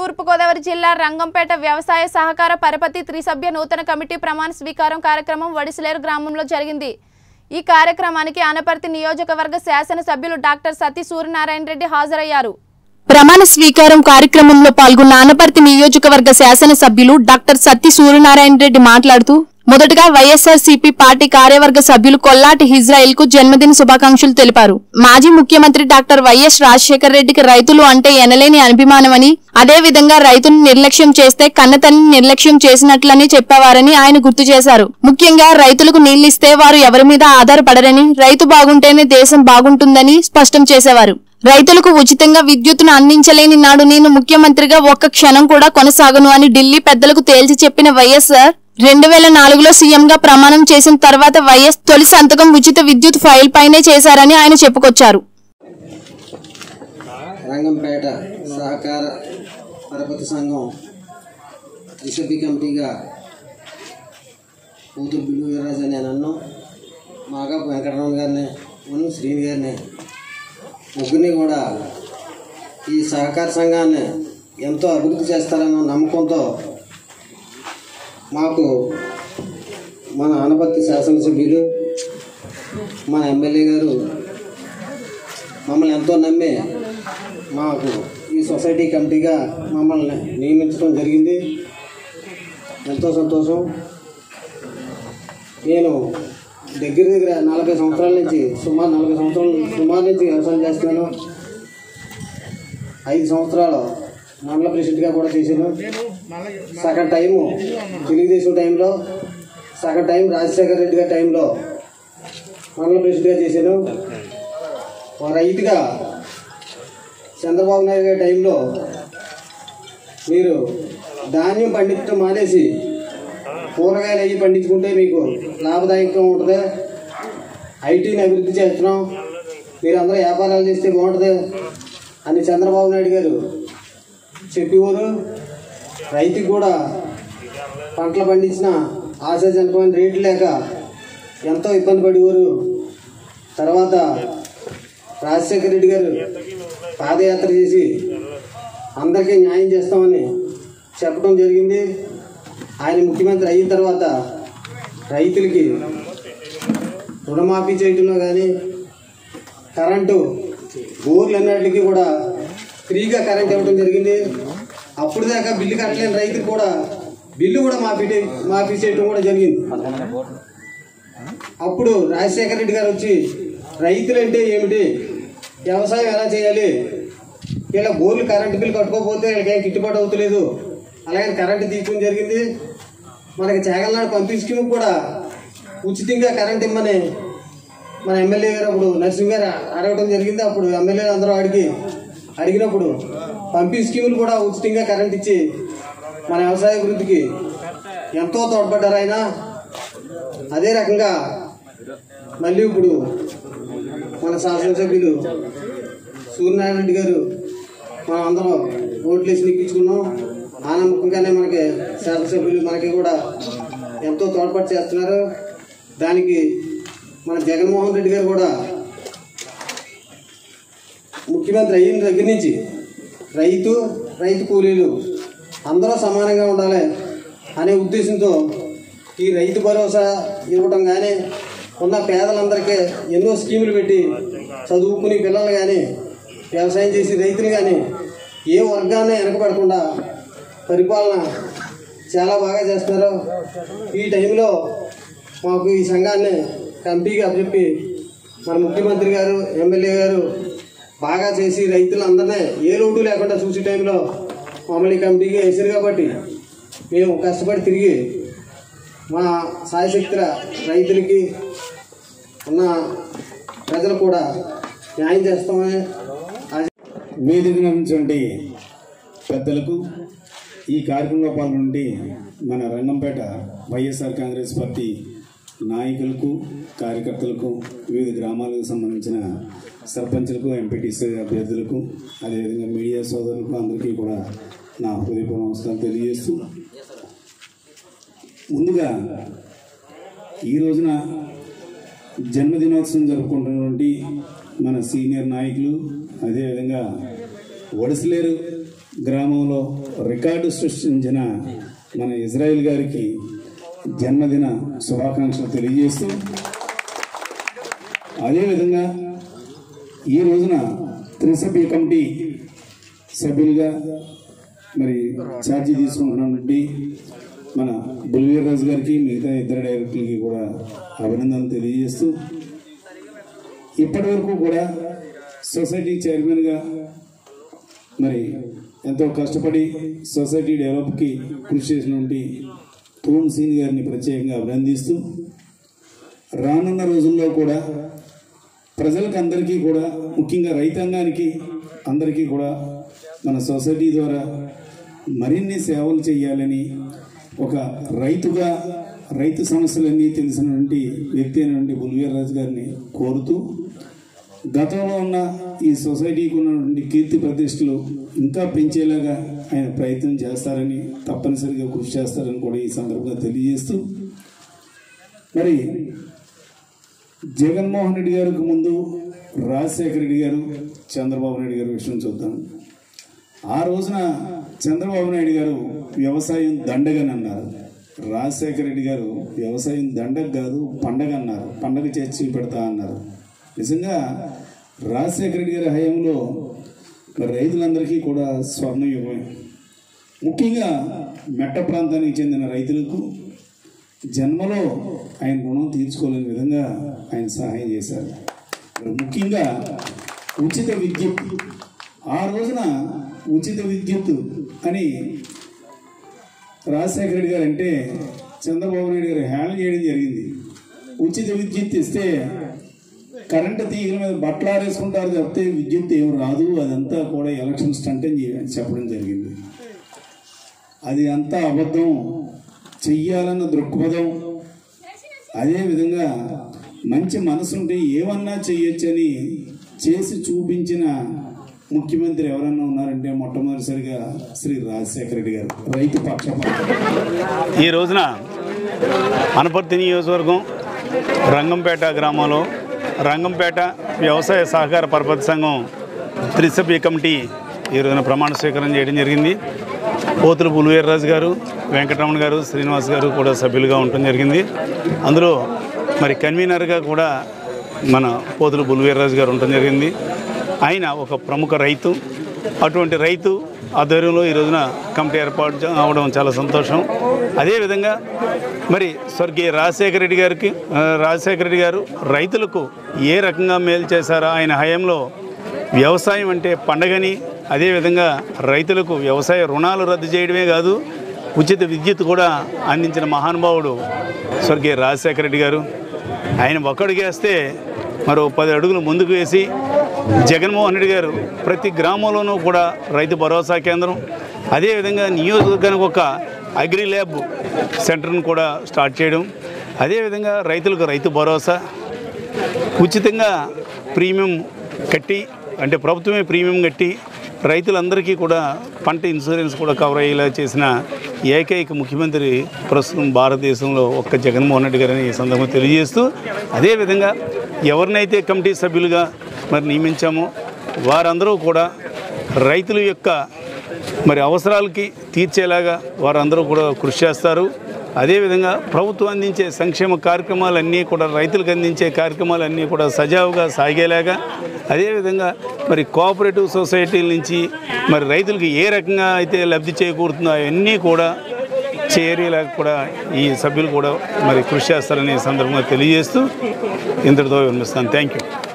తూర్పుగోదావరి జిల్లా రంగంపేట వ్యవసాయ సహకార పరపతి త్రిసభ్య నూతన కమిటీ ప్రమాణ స్వీకారం కార్యక్రమం వడిసిలేరు గ్రామంలో జరిగింది ఈ కార్యక్రమానికి అనపర్తి నియోజకవర్గ శాసనసభ్యులు డాక్టర్ సతీ సూర్యనారాయణ రెడ్డి హాజరయ్యారు ప్రమాణ స్వీకారం కార్యక్రమంలో పాల్గొన్న అనపర్తి నియోజకవర్గ శాసనసభ్యులు డాక్టర్ సత్తి సూర్యనారాయణ రెడ్డి మాట్లాడుతూ మొదటగా వైఎస్ఆర్సీపీ పార్టీ కార్యవర్గ సభ్యులు కొల్లాటి హిజ్రాయిల్ కు జన్మదిన శుభాకాంక్షలు తెలిపారు మాజీ ముఖ్యమంత్రి డాక్టర్ వైఎస్ రాజశేఖర రెడ్డికి రైతులు అంటే ఎనలేని అభిమానమని అదే విధంగా రైతును నిర్లక్ష్యం చేస్తే కన్నతల్లిని నిర్లక్ష్యం చేసినట్లని చెప్పేవారని ఆయన గుర్తు చేశారు ముఖ్యంగా రైతులకు నీళ్లిస్తే వారు ఎవరి మీద ఆధారపడరని రైతు బాగుంటేనే దేశం బాగుంటుందని స్పష్టం చేసేవారు రైతులకు ఉచితంగా విద్యుత్తును అందించలేని నాడు నేను ముఖ్యమంత్రిగా ఒక్క క్షణం కూడా కొనసాగను అని ఢిల్లీ పెద్దలకు తేల్చి చెప్పిన వైఎస్ఆర్ రెండు వేల నాలుగులో సీఎంగా ప్రమాణం చేసిన తర్వాత వైఎస్ తొలి సంతకం ఉచిత విద్యుత్ ఫైల్ పైనే చేశారని ఆయన చెప్పుకొచ్చారు రంగంపేట సహకార పరపతి సంఘం రిసభ్య కమిటీగా కూతురు బిల్లు వీర్రాజు అనే నన్ను మాగా వెంకటరమణ గారిని ఉన్న శ్రీని గారిని ముగ్గురిని కూడా ఈ సహకార సంఘాన్ని ఎంతో అభివృద్ధి చేస్తారన్న నమ్మకంతో మాకు మన ఆనపత్తి శాసనసభ్యులు మన ఎమ్మెల్యే గారు మమ్మల్ని ఎంతో నమ్మి మాకు ఈ సొసైటీ కమిటీగా మమ్మల్ని నియమించడం జరిగింది ఎంతో సంతోషం నేను దగ్గర దగ్గర నలభై సంవత్సరాల నుంచి సుమారు నలభై సంవత్సరాల సుమారు నుంచి వ్యవసాయం చేస్తున్నాను ఐదు సంవత్సరాలు మండల ప్రెసిడెంట్గా కూడా చేశాను సగం టైము తెలుగుదేశం టైంలో సగం టైం రాజశేఖర రెడ్డి గారి టైంలో మండల ప్రెసిడెంట్గా చేశాను ఒక రైతుగా చంద్రబాబు నాయుడు గారి టైంలో మీరు ధాన్యం పండించడం మానేసి కూరగాయలు అవి పండించుకుంటే మీకు లాభదాయకంగా ఉంటుంది ఐటీని అభివృద్ధి చేస్తున్నాం మీరు అందరూ వ్యాపారాలు చేస్తే బాగుంటుంది అని చంద్రబాబు నాయుడు గారు చెప్పేవారు రైతుకి కూడా పంటలు పండించిన ఆశాజనకమైన రేట్లు లేక ఎంతో ఇబ్బంది పడేవారు తర్వాత రాజశేఖర రెడ్డి గారు పాదయాత్ర చేసి అందరికీ న్యాయం చేస్తామని చెప్పడం జరిగింది ఆయన ముఖ్యమంత్రి అయిన తర్వాత రైతులకి రుణమాఫీ చేయడంలో కానీ కరెంటు బోర్లు అన్నిటికీ కూడా ఫ్రీగా కరెంట్ ఇవ్వడం జరిగింది అప్పుడు దాకా బిల్లు కట్టలేని రైతులు కూడా బిల్లు కూడా మాఫీ మాఫీ చేయడం కూడా జరిగింది అప్పుడు రాజశేఖర రెడ్డి గారు వచ్చి రైతులంటే ఏమిటి వ్యవసాయం ఎలా చేయాలి ఇలా బోర్లు కరెంటు బిల్లు కట్టుకోకపోతే వీళ్ళకి ఏం గిట్టుబాటు అవుతలేదు అలాగే కరెంటు తీసుకోవడం జరిగింది మనకి చేగలనాడు పంపిణీ స్కీమ్ కూడా ఉచితంగా కరెంట్ ఇమ్మని మన ఎమ్మెల్యే గారు అప్పుడు నరసింహ గారు అడగడం జరిగింది అప్పుడు ఎమ్మెల్యేలు అందరూ అడిగి అడిగినప్పుడు పంపిణీ స్కీములు కూడా ఉచితంగా కరెంట్ ఇచ్చి మన వ్యవసాయ అభివృద్ధికి ఎంతో తోడ్పడ్డారు ఆయన అదే రకంగా మళ్ళీ ఇప్పుడు మన శాసనసభ్యులు సూర్యనారాయణ రెడ్డి గారు మనం అందరం ఓట్లు వేసి నిప్పించుకున్నాం ఆ నమ్మకంగానే మనకి శాసనసభ్యులు మనకి కూడా ఎంతో తోడ్పాటు చేస్తున్నారు దానికి మన జగన్మోహన్ రెడ్డి గారు కూడా ముఖ్యమంత్రి అయిన దగ్గర నుంచి రైతు రైతు కూలీలు అందరూ సమానంగా ఉండాలి అనే ఉద్దేశంతో ఈ రైతు భరోసా ఇవ్వడం కానీ ఉన్న పేదలందరికీ ఎన్నో స్కీములు పెట్టి చదువుకుని పిల్లలు కానీ వ్యవసాయం చేసి రైతులు కానీ ఏ వర్గాన్ని వెనకబడకుండా పరిపాలన చాలా బాగా చేస్తున్నారు ఈ టైంలో మాకు ఈ సంఘాన్ని కమిటీకి అప్పచెప్పి మన ముఖ్యమంత్రి గారు ఎమ్మెల్యే గారు బాగా చేసి రైతులందరినీ ఏ లోటు లేకుండా చూసే టైంలో మమ్మల్ని కమిటీకి వేసారు కాబట్టి మేము కష్టపడి తిరిగి మా సాయశక్తుల రైతులకి ఉన్న ప్రజలు కూడా న్యాయం చేస్తామని ఆశ వేదిక నుంచి పెద్దలకు ఈ కార్యక్రమంలో పాల్గొంటే మన రంగంపేట వైఎస్ఆర్ కాంగ్రెస్ పార్టీ నాయకులకు కార్యకర్తలకు వివిధ గ్రామాలకు సంబంధించిన సర్పంచులకు ఎంపీటీసీ అభ్యర్థులకు అదేవిధంగా మీడియా సోదరులకు అందరికీ కూడా నా హృదయపూర్వ నమస్కారం తెలియజేస్తూ ముందుగా ఈ రోజున జన్మదినోత్సవం జరుపుకుంటున్నటువంటి మన సీనియర్ నాయకులు అదేవిధంగా వడసలేరు గ్రామంలో రికార్డు సృష్టించిన మన ఇజ్రాయిల్ గారికి జన్మదిన శుభాకాంక్షలు తెలియజేస్తూ అదేవిధంగా ఈ రోజున త్రిసభ్య కమిటీ సభ్యులుగా మరి ఛార్జీ తీసుకుంటున్నటువంటి మన బుల్వీర్రాజు గారికి మిగతా ఇద్దరు డైరెక్టర్లకి కూడా అభినందనలు తెలియజేస్తూ ఇప్పటి వరకు కూడా సొసైటీ చైర్మన్గా మరి ఎంతో కష్టపడి సొసైటీ డెవలప్కి కృషి చేసినటువంటి తూమ్ సీన్ గారిని ప్రత్యేకంగా అభినందిస్తూ రానున్న రోజుల్లో కూడా ప్రజలకు అందరికీ కూడా ముఖ్యంగా రైతాంగానికి అందరికీ కూడా మన సొసైటీ ద్వారా మరిన్ని సేవలు చేయాలని ఒక రైతుగా రైతు సమస్యలన్నీ తెలిసినటువంటి వ్యక్తి అయినటువంటి బుల్వీర్రాజు గారిని కోరుతూ గతంలో ఉన్న ఈ సొసైటీకి ఉన్నటువంటి కీర్తి ప్రతిష్టలు ఇంకా పెంచేలాగా ఆయన ప్రయత్నం చేస్తారని తప్పనిసరిగా కృషి చేస్తారని కూడా ఈ సందర్భంగా తెలియజేస్తూ మరి జగన్మోహన్ రెడ్డి గారికి ముందు రాజశేఖర రెడ్డి గారు చంద్రబాబు నాయుడు గారి విషయం చూద్దాం ఆ రోజున చంద్రబాబు నాయుడు గారు వ్యవసాయం దండగని అన్నారు రాజశేఖర రెడ్డి గారు వ్యవసాయం దండగ కాదు పండగ అన్నారు పండగ చేసి పెడతా అన్నారు నిజంగా రాజశేఖర రెడ్డి గారి హయాంలో మరి రైతులందరికీ కూడా స్వర్ణయుగమే ముఖ్యంగా మెట్ట ప్రాంతానికి చెందిన రైతులకు జన్మలో ఆయన రుణం తీర్చుకోలేని విధంగా ఆయన సహాయం చేశారు మరి ముఖ్యంగా ఉచిత విద్యుత్ ఆ రోజున ఉచిత విద్యుత్ అని రాజశేఖర రెడ్డి గారు అంటే చంద్రబాబు నాయుడు గారు హ్యాండిల్ చేయడం జరిగింది ఉచిత విద్యుత్ ఇస్తే కరెంటు తీగల మీద బట్టలు ఆరేసుకుంటారు తప్పితే విద్యుత్ ఏం రాదు అదంతా కూడా ఎలక్షన్ స్టంట్ అని చెప్పడం జరిగింది అది అంతా అబద్ధం చెయ్యాలన్న దృక్పథం అదేవిధంగా మంచి మనసుంటే ఏమన్నా చెయ్యొచ్చని చేసి చూపించిన ముఖ్యమంత్రి ఎవరన్నా ఉన్నారంటే మొట్టమొదటిసారిగా శ్రీ రాజశేఖర రెడ్డి గారు రైతు పక్షపాతం ఈ రోజున అనపర్తి నియోజకవర్గం రంగంపేట గ్రామంలో రంగంపేట వ్యవసాయ సహకార పరపతి సంఘం త్రిసభ్య కమిటీ ఈ రోజున ప్రమాణ స్వీకారం చేయడం జరిగింది పోతులు పులివీర్రాజు గారు వెంకటరమణ గారు శ్రీనివాస్ గారు కూడా సభ్యులుగా ఉండటం జరిగింది అందులో మరి కన్వీనర్గా కూడా మన పోతులు పులివీర్రాజు గారు ఉండటం జరిగింది ఆయన ఒక ప్రముఖ రైతు అటువంటి రైతు ఆధ్వర్యంలో ఈ రోజున కమిటీ ఏర్పాటు చే- అవడం చాలా సంతోషం అదేవిధంగా మరి స్వర్గీయ రాజశేఖర రెడ్డి గారికి ఆ, రాజశేఖర రెడ్డి గారు రైతులకు ఏ రకంగా మేలు చేశారో ఆయన హయాంలో వ్యవసాయం అంటే పండగని అదేవిధంగా రైతులకు వ్యవసాయ రుణాలు రద్దు చేయడమే కాదు ఉచిత విద్యుత్ కూడా అందించిన మహానుభావుడు స్వర్గీయ రాజశేఖర రెడ్డి గారు ఆయన ఒక్కడిగేస్తే మరో పది అడుగులు ముందుకు వేసి జగన్మోహన్ రెడ్డి గారు ప్రతి గ్రామంలోనూ కూడా రైతు భరోసా కేంద్రం అదేవిధంగా నియోజకవర్గానికి ఒక అగ్రి ల్యాబ్ సెంటర్ను కూడా స్టార్ట్ చేయడం అదేవిధంగా రైతులకు రైతు భరోసా ఉచితంగా ప్రీమియం కట్టి అంటే ప్రభుత్వమే ప్రీమియం కట్టి రైతులందరికీ కూడా పంట ఇన్సూరెన్స్ కూడా కవర్ అయ్యేలా చేసిన ఏకైక ముఖ్యమంత్రి ప్రస్తుతం భారతదేశంలో ఒక్క జగన్మోహన్ రెడ్డి గారని ఈ సందర్భంగా తెలియజేస్తూ అదేవిధంగా ఎవరినైతే కమిటీ సభ్యులుగా మరి నియమించామో వారందరూ కూడా రైతుల యొక్క మరి అవసరాలకి తీర్చేలాగా వారందరూ కూడా కృషి చేస్తారు అదేవిధంగా ప్రభుత్వం అందించే సంక్షేమ కార్యక్రమాలన్నీ కూడా రైతులకు అందించే కార్యక్రమాలన్నీ కూడా సజావుగా సాగేలాగా అదేవిధంగా మరి కోఆపరేటివ్ సొసైటీల నుంచి మరి రైతులకు ఏ రకంగా అయితే లబ్ధి చేకూరుతుందో అవన్నీ కూడా చేరేలాగా కూడా ఈ సభ్యులు కూడా మరి కృషి చేస్తారని ఈ సందర్భంగా తెలియజేస్తూ ఇంతటితో వినిపిస్తాను థ్యాంక్ యూ